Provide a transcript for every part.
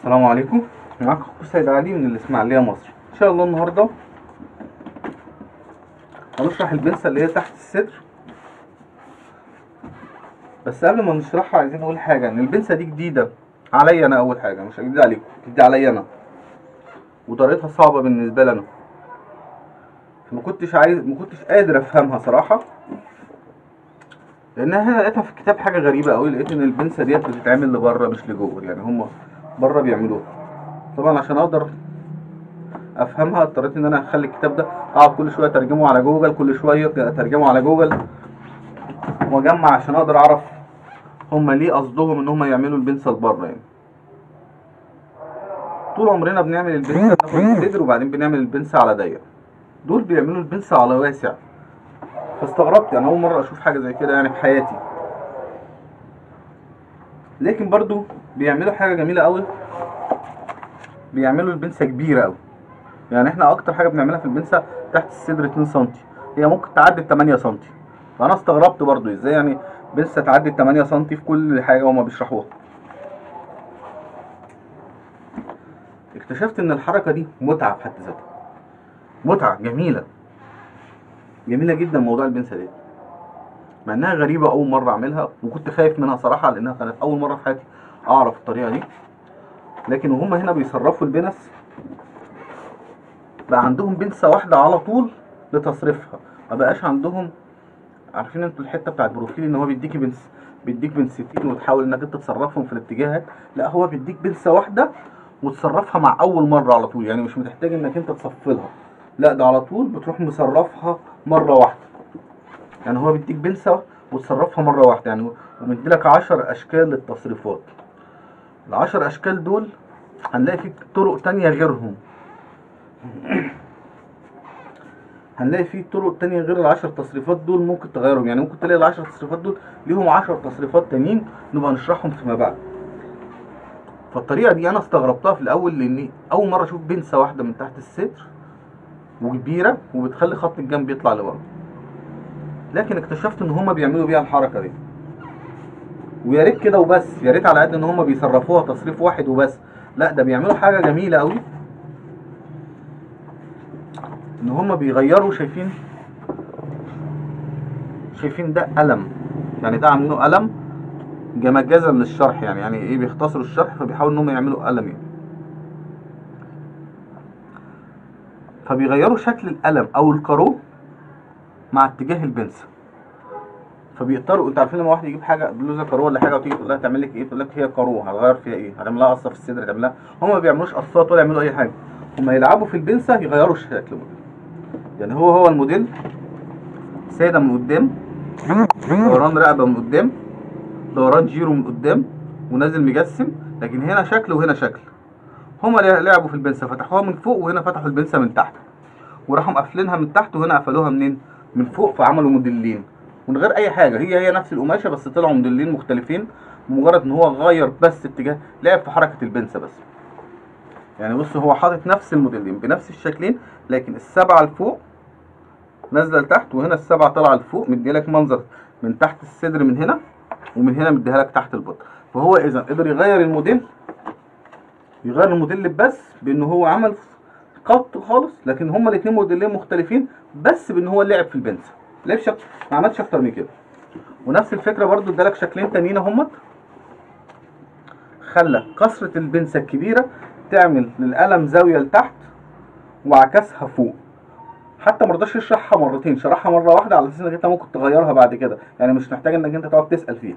السلام عليكم معاكم اخو سيد علي من الاسماعيليه مصر ان شاء الله النهارده هنشرح البنسه اللي هي تحت الصدر بس قبل ما نشرحها عايزين نقول حاجه ان البنسه دي جديده عليا انا اول حاجه مش جديده عليكم جديده عليا انا وطريقتها صعبه بالنسبه لي انا ما كنتش عايز ما كنتش قادر افهمها صراحه لانها هنا لقيتها في الكتاب حاجه غريبه قوي لقيت ان البنسه ديت بتتعمل لبره مش لجوه يعني هم بره بيعملوها طبعا عشان اقدر افهمها اضطريت ان انا اخلي الكتاب ده اقعد كل شويه اترجمه على جوجل كل شويه اترجمه على جوجل واجمع عشان اقدر اعرف هم ليه قصدهم ان هم يعملوا البنسه لبره يعني طول عمرنا بنعمل البنسه بناخد الصدر وبعدين بنعمل البنسه على ضيق دول بيعملوا البنسه على واسع فاستغربت يعني اول مره اشوف حاجه زي كده يعني في حياتي لكن برضو بيعملوا حاجه جميله قوي بيعملوا البنسه كبيره قوي يعني احنا اكتر حاجه بنعملها في البنسه تحت الصدر 2 سم هي ممكن تعدي 8 سم فانا استغربت برضو ازاي يعني بنسه تعدي 8 سم في كل حاجه هما بيشرحوها اكتشفت ان الحركه دي متعه في حد ذاتها متعه جميله جميله جدا موضوع البنسه دي مع انها غريبه اول مره اعملها وكنت خايف منها صراحه لانها كانت اول مره في حياتي اعرف الطريقه دي لكن وهم هنا بيصرفوا البنس بقى عندهم بنسه واحده على طول لتصريفها ما بقاش عندهم عارفين انتوا الحته بتاعت بروفيل ان هو بيديكي بنس بيديك بنستين وتحاول انك انت تصرفهم في الاتجاهات لا هو بيديك بنسه واحده وتصرفها مع اول مره على طول يعني مش محتاج انك انت تصفلها لا ده على طول بتروح مصرفها مره واحده يعني هو بيديك بنسه وتصرفها مره واحده يعني ومديلك 10 اشكال للتصريفات العشر اشكال دول هنلاقي في طرق تانية غيرهم هنلاقي في طرق تانية غير العشر تصريفات دول ممكن تغيرهم يعني ممكن تلاقي العشر تصريفات دول ليهم عشر تصريفات تانيين نبقى نشرحهم فيما بعد فالطريقة دي أنا استغربتها في الأول لأني أول مرة أشوف بنسة واحدة من تحت الصدر وكبيرة وبتخلي خط الجنب يطلع لبره لكن اكتشفت إن هما بيعملوا بيها الحركة دي ويا ريت كده وبس يا ريت على قد ان هم بيصرفوها تصريف واحد وبس لا ده بيعملوا حاجه جميله قوي ان هم بيغيروا شايفين شايفين ده قلم يعني ده عاملينه قلم مجازا للشرح يعني يعني ايه بيختصروا الشرح فبيحاولوا ان هم يعملوا قلم يعني فبيغيروا شكل القلم او الكارو مع اتجاه البنسه فبيقدروا انتوا عارفين لما واحد يجيب حاجه بلوزه كارو ولا حاجه وتيجي تقول لها تعمل لك ايه تقول لك هي كارو هتغير فيها ايه هتعمل لها قصه في الصدر هتعمل لها هم ما بيعملوش قصات ولا يعملوا اي حاجه هم يلعبوا في البنسه يغيروا الشكل يعني هو هو الموديل ساده من قدام دوران رقبه من قدام دوران جيرو من قدام ونازل مجسم لكن هنا شكل وهنا شكل هما لعبوا في البنسه فتحوها من فوق وهنا فتحوا البنسه من تحت وراحوا مقفلينها من تحت وهنا قفلوها منين من فوق فعملوا موديلين من غير اي حاجه هي هي نفس القماشه بس طلعوا موديلين مختلفين بمجرد ان هو غير بس اتجاه لعب في حركه البنسه بس يعني بص هو حاطط نفس الموديلين بنفس الشكلين لكن السبعه لفوق نازله لتحت وهنا السبعه طالعه لفوق مديلك منظر من تحت الصدر من هنا ومن هنا مديها لك تحت البطن فهو اذا قدر يغير الموديل يغير الموديل بس بان هو عمل قط خالص لكن هما الاثنين موديلين مختلفين بس بان هو لعب في البنسه لعبش شك... ما عملش اكتر من كده ونفس الفكره برضو ادالك شكلين تانيين اهمت خلى كسره البنسه الكبيره تعمل للقلم زاويه لتحت وعكسها فوق حتى ما رضاش يشرحها مرتين شرحها مره واحده على اساس انك انت ممكن تغيرها بعد كده يعني مش محتاج انك انت تقعد تسال فيها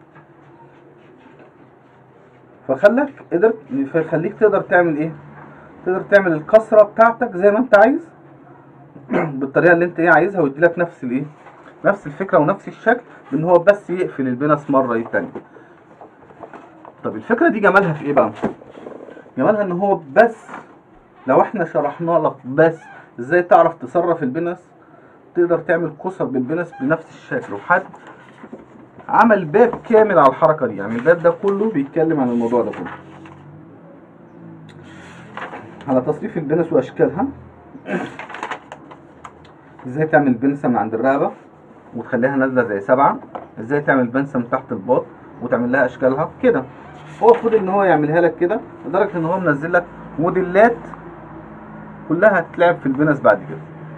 فخلك قدرت فيخليك تقدر تعمل ايه تقدر تعمل الكسره بتاعتك زي ما انت عايز بالطريقه اللي انت ايه عايزها ويدي لك نفس الايه نفس الفكره ونفس الشكل بان هو بس يقفل البنس مره التانية طب الفكره دي جمالها في ايه بقى جمالها ان هو بس لو احنا شرحنا لك بس ازاي تعرف تصرف البنس تقدر تعمل كسر بالبنس بنفس الشكل وحد عمل باب كامل على الحركه دي يعني الباب ده كله بيتكلم عن الموضوع ده كله على تصريف البنس واشكالها ازاي تعمل بنسه من عند الرقبه وتخليها نازله زي سبعه ازاي تعمل بنسه من تحت الباط وتعمل لها اشكالها كده هو المفروض ان هو يعملها لك كده لدرجه ان هو منزل لك موديلات كلها هتتلعب في البنس بعد كده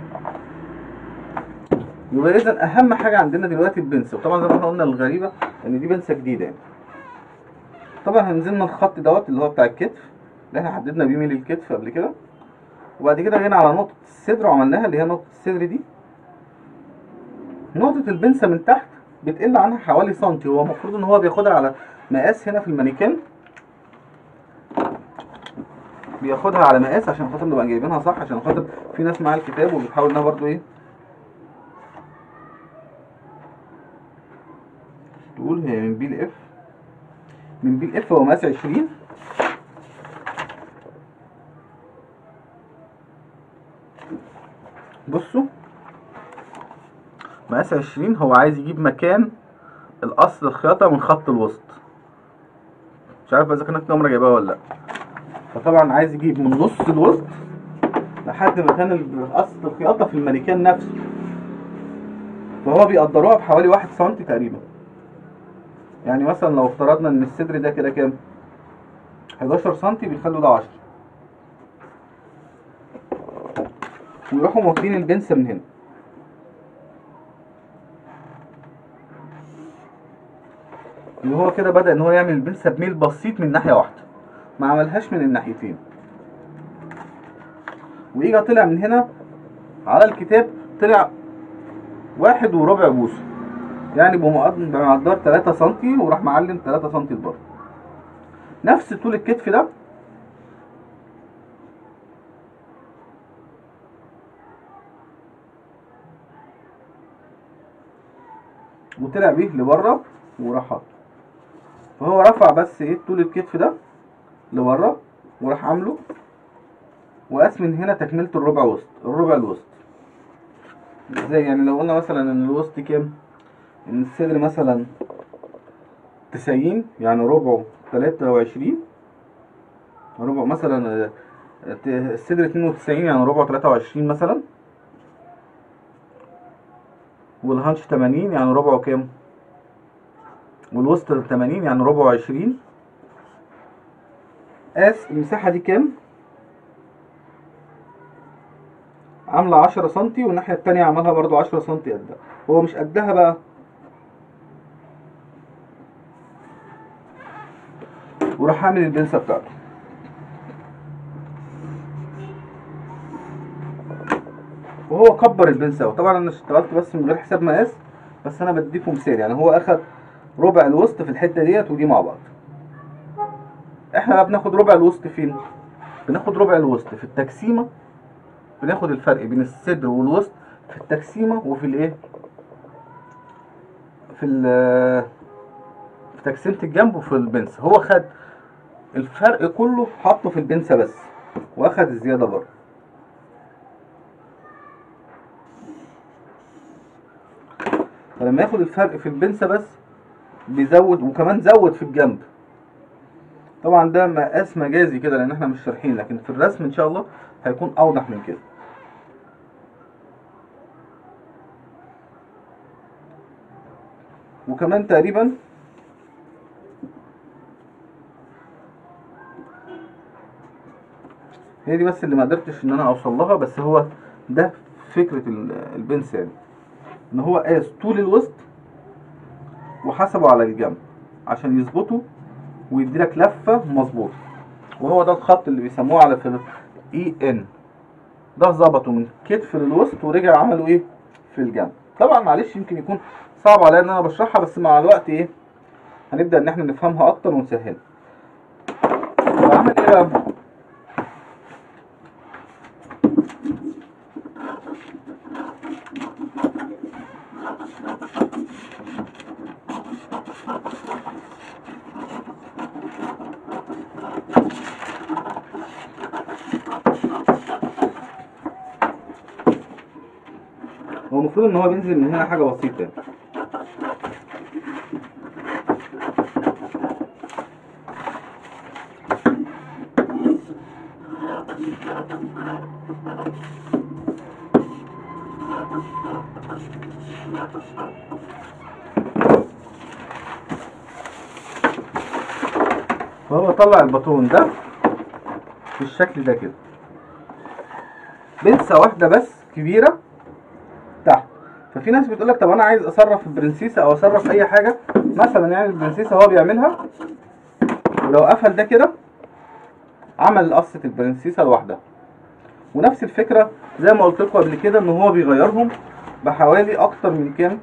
يبقى اذا اهم حاجه عندنا دلوقتي البنسه وطبعا زي ما احنا قلنا الغريبه ان دي بنسه جديده يعني طبعا هنزلنا الخط دوت اللي هو بتاع الكتف اللي احنا حددنا بيه ميل الكتف قبل كده وبعد كده جينا على نقطه الصدر وعملناها اللي هي نقطه الصدر دي نقطه البنسه من تحت بتقل عنها حوالي سنتي هو المفروض ان هو بياخدها على مقاس هنا في المانيكان بياخدها على مقاس عشان خاطر نبقى جايبينها صح عشان خاطر في ناس معاها الكتاب وبتحاول انها برضو ايه تقول هي من بي لاف من بي لاف هو مقاس 20 بصوا مقاس 20 هو عايز يجيب مكان الاصل الخياطه من خط الوسط مش عارف اذا كانت الكاميرا جايباها ولا لا فطبعا عايز يجيب من نص الوسط لحد مكان ال- اصل الخياطه في المانيكان نفسه فهو بيقدروها بحوالي واحد سنتي تقريبا يعني مثلا لو افترضنا ان الصدر ده كده كام 11 سنتي بيخلوا ده 10 ويروحوا واخدين البنسة من هنا اللي هو كده بدأ ان هو يعمل البنسة بميل بسيط من ناحية واحدة ما عملهاش من الناحيتين وإجا طلع من هنا على الكتاب طلع واحد وربع بوصة يعني بمقدار بمقدار 3 سنتي وراح معلم 3 سنتي لبره نفس طول الكتف ده وطلع بيه لبره وراح حاطه فهو رفع بس ايه طول الكتف ده لبره وراح عامله وقاس من هنا تكملة الربع وسط الربع الوسط ازاي يعني لو قلنا مثلا ان الوسط كام ان الصدر مثلا تسعين يعني ربعه تلاتة وعشرين ربع مثلا آه، ت- الصدر اتنين وتسعين يعني ربعه تلاتة وعشرين مثلا والهانش تمانين يعني ربعه كام والوسط تمانين يعني ربعه عشرين قاس المساحة دي كام عاملة عشرة سنتي والناحية التانية عملها برضو عشرة سنتي قدها هو مش قدها بقى وراح عامل البنسة بتاعته وهو كبر البنسة وطبعا انا اشتغلت بس من غير حساب مقاس بس انا بديكم مثال يعني هو اخد ربع الوسط في الحتة ديت ودي مع بعض احنا بقى بناخد ربع الوسط فين بناخد ربع الوسط في التجسيمة بناخد الفرق بين الصدر والوسط في التجسيمة وفي الايه في ال في تجسيمة الجنب وفي البنسة هو خد الفرق كله حطه في البنسة بس واخد الزيادة بره فلما ياخد الفرق في البنسة بس بيزود وكمان زود في الجنب طبعا ده مقاس مجازي كده لان احنا مش شارحين لكن في الرسم ان شاء الله هيكون اوضح من كده وكمان تقريبا هي دي بس اللي ما قدرتش ان انا اوصل لها بس هو ده فكرة ال- البنس يعني ان هو قاس طول الوسط وحسبه على الجنب عشان يظبطه ويديلك لفة مظبوطة وهو ده الخط اللي بيسموه على في اي ان ده ظبطه من كتف للوسط ورجع عمله ايه في الجنب طبعا معلش يمكن يكون صعب عليا ان انا بشرحها بس مع الوقت ايه هنبدأ ان احنا نفهمها اكتر ونسهلها فعمل ايه بقى هو المفروض ان هو بينزل من هنا حاجة بسيطة يعني. فهو طلع الباترون ده بالشكل ده كده بنسة واحدة بس كبيرة تحت ففي ناس بتقول لك طب انا عايز اصرف البرنسيسة او اصرف اي حاجة مثلا يعني البرنسيسة هو بيعملها ولو قفل ده كده عمل قصة البرنسيسة لوحدها ونفس الفكرة زي ما قلت لكم قبل كده ان هو بيغيرهم بحوالي اكتر من كام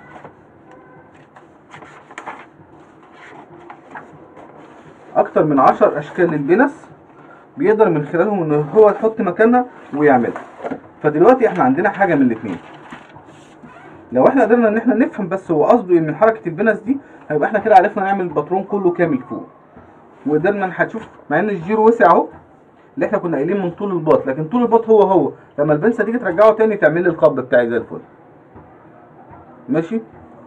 اكتر من عشر اشكال للبنس بيقدر من خلالهم ان هو يحط مكانها ويعملها فدلوقتي احنا عندنا حاجه من الاثنين لو احنا قدرنا ان احنا نفهم بس هو قصده ايه من حركه البنس دي هيبقى احنا كده عرفنا نعمل الباترون كله كامل فوق وقدرنا هتشوف مع ان الجيرو وسع اهو اللي احنا كنا قايلين من طول الباط لكن طول الباط هو هو لما البنسه تيجي ترجعه تاني تعمل لي القبض بتاعي زي الفل ماشي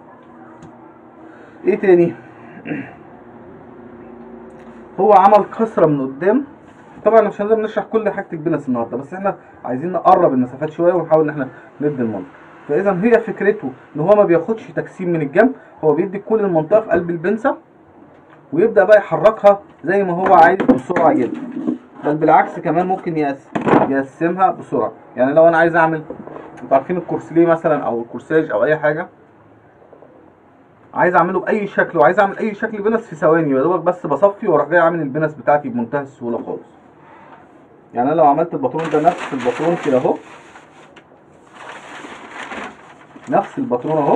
ايه تاني هو عمل كسره من قدام طبعا مش هنقدر نشرح كل حاجه البنس النهارده بس احنا عايزين نقرب المسافات شويه ونحاول ان احنا ندي المنطقه فاذا هي فكرته ان هو ما بياخدش تجسيم من الجنب هو بيدي كل المنطقه في قلب البنسه ويبدا بقى يحركها زي ما هو عايز بسرعه جدا بل بالعكس كمان ممكن يقسم يقسمها بسرعه يعني لو انا عايز اعمل انتوا عارفين الكورسليه مثلا او الكورساج او اي حاجه عايز اعمله باي شكل وعايز اعمل اي شكل بنس في ثواني يا دوبك بس بصفي واروح جاي عامل البنس بتاعتي بمنتهى السهوله خالص يعني انا لو عملت الباترون ده نفس الباترون كده اهو نفس الباترون اهو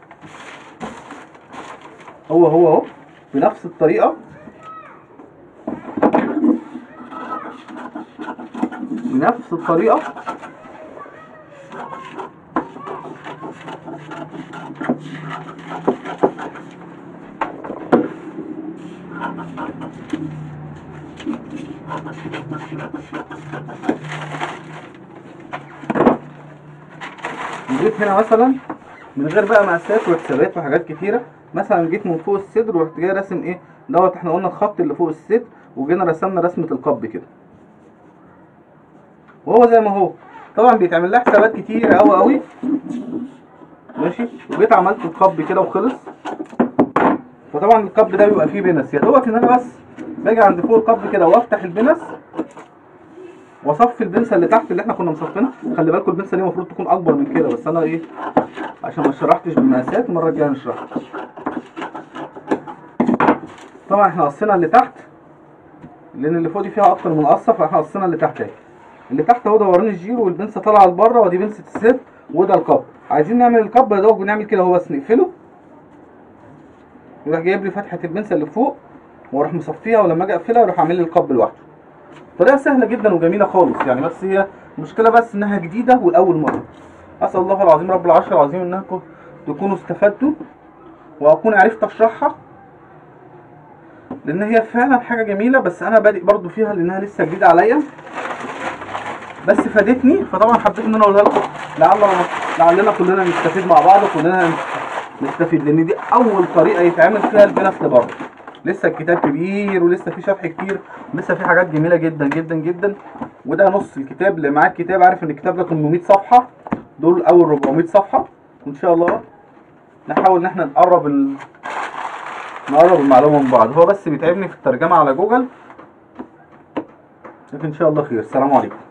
هو هو اهو بنفس الطريقه بنفس الطريقه جيت هنا مثلا من غير بقى مقاسات وحسابات وحاجات كتيره مثلا جيت من فوق الصدر ورحت جاي راسم ايه دوت احنا قلنا الخط اللي فوق الصدر وجينا رسمنا رسمه القب كده وهو زي ما هو طبعا بيتعمل لها حسابات كتير قوي قوي ماشي وجيت عملت القب كده وخلص فطبعا القب ده بيبقى فيه بنس يا دوبك ان انا بس باجي عند فوق القب كده وافتح البنس واصفي البنسه اللي تحت اللي احنا كنا مصفينها خلي بالكم البنسه دي المفروض تكون اكبر من كده بس انا ايه عشان ما شرحتش بالمقاسات المره الجايه نشرحها طبعا احنا قصينا اللي تحت لان اللي فوق دي فيها اكتر من قصه فاحنا قصينا اللي تحت اهي اللي تحت اهو دوران الجيرو والبنسه طالعه لبره ودي بنسه الست وده القب عايزين نعمل القب يا دوب بنعمل كده اهو بس نقفله يروح جايب لي فتحه البنسه اللي فوق واروح مصفيها ولما اجي اقفلها يروح عامل لي القب لوحده طريقه سهله جدا وجميله خالص يعني بس هي المشكله بس انها جديده والاول مره اسال الله العظيم رب العرش العظيم انكم تكونوا استفدتوا واكون عرفت اشرحها لان هي فعلا حاجه جميله بس انا بادئ برضو فيها لانها لسه جديده عليا بس فادتني فطبعا حبيت ان انا اقولها لكم لعل لعلنا كلنا نستفيد مع بعض وكلنا نستفيد لان دي اول طريقه يتعمل فيها البنس لبره لسه الكتاب كبير ولسه في شرح كتير ولسه في حاجات جميله جدا جدا جدا وده نص الكتاب اللي معاه الكتاب عارف ان الكتاب ده 800 صفحه دول اول 400 صفحه وان شاء الله نحاول ان احنا نقرب ال... نقرب المعلومه من بعض هو بس بيتعبني في الترجمه على جوجل لكن ان شاء الله خير السلام عليكم